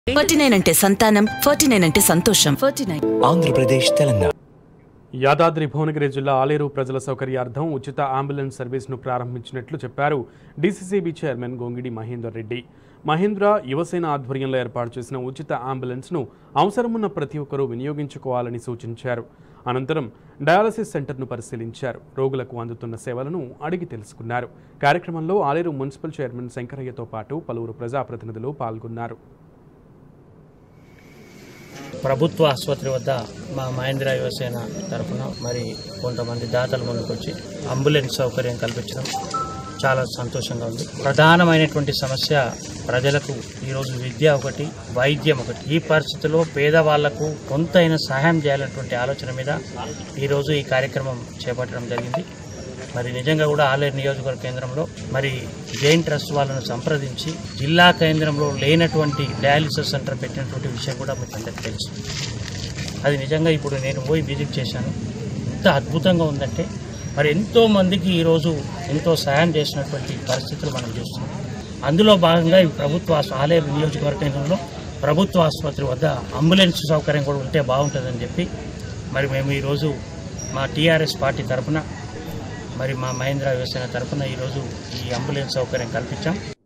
forty nine అంటే సంతానం forty nine అంటే సంతోషం ఫార్టీ నైన్ ఆంధ్రప్రదేశ్ తెలంగాణ యాదాద్రి భువనగిరి జిల్లా ఆలేరు ప్రజల సౌకర్యార్థం ఉచిత అంబులెన్స్ సర్వీస్ను ప్రారంభించినట్లు చెప్పారు డీసీసీబీ చైర్మన్ గొంగిడి మహేందర్ రెడ్డి మహేంద్ర యువసేన ఆధ్వర్యంలో ఏర్పాటు చేసిన ఉచిత అంబులెన్స్ను అవసరమున్న ప్రతి ఒక్కరూ వినియోగించుకోవాలని సూచించారు అనంతరం డయాలసిస్ సెంటర్ను పరిశీలించారు రోగులకు అందుతున్న సేవలను అడిగి తెలుసుకున్నారు కార్యక్రమంలో ఆలేరు మున్సిపల్ చైర్మన్ శంకరయ్యతో పాటు పలువురు ప్రజాప్రతినిధులు పాల్గొన్నారు ప్రభుత్వ ఆసుపత్రి వద్ద మా మహేంద్ర యువసేన తరఫున మరి కొంతమంది దాతలు ముందుకొచ్చి అంబులెన్స్ సౌకర్యం కల్పించడం చాలా సంతోషంగా ఉంది ప్రధానమైనటువంటి సమస్య ప్రజలకు ఈరోజు విద్య ఒకటి వైద్యం ఒకటి ఈ పరిస్థితిలో పేదవాళ్లకు కొంతైనా సహాయం చేయాలన్నటువంటి ఆలోచన మీద ఈరోజు ఈ కార్యక్రమం చేపట్టడం జరిగింది మరి నిజంగా కూడా ఆలేరు నియోజకవర్గ కేంద్రంలో మరి జైన్ ట్రస్ట్ వాళ్ళను సంప్రదించి జిల్లా కేంద్రంలో లేనటువంటి డయాలిసిస్ సెంటర్ పెట్టినటువంటి విషయం కూడా మీకు అందరికీ తెలుసు అది నిజంగా ఇప్పుడు నేను పోయి విజిట్ చేశాను ఎంత అద్భుతంగా ఉందంటే మరి ఎంతో మందికి ఈరోజు ఎంతో సాయం చేసినటువంటి పరిస్థితులు మనం చూస్తున్నాం అందులో భాగంగా ఈ ప్రభుత్వ ఆసు- ఆలయ నియోజకవర్గ కేంద్రంలో ప్రభుత్వ ఆసుపత్రి వద్ద అంబులెన్స్ సౌకర్యం కూడా ఉంటే బాగుంటుందని చెప్పి మరి మేము ఈరోజు మా టీఆర్ఎస్ పార్టీ తరఫున మరి మా మహేంద్ర యువసేన తరఫున ఈరోజు ఈ అంబులెన్స్ సౌకర్యం కల్పించాం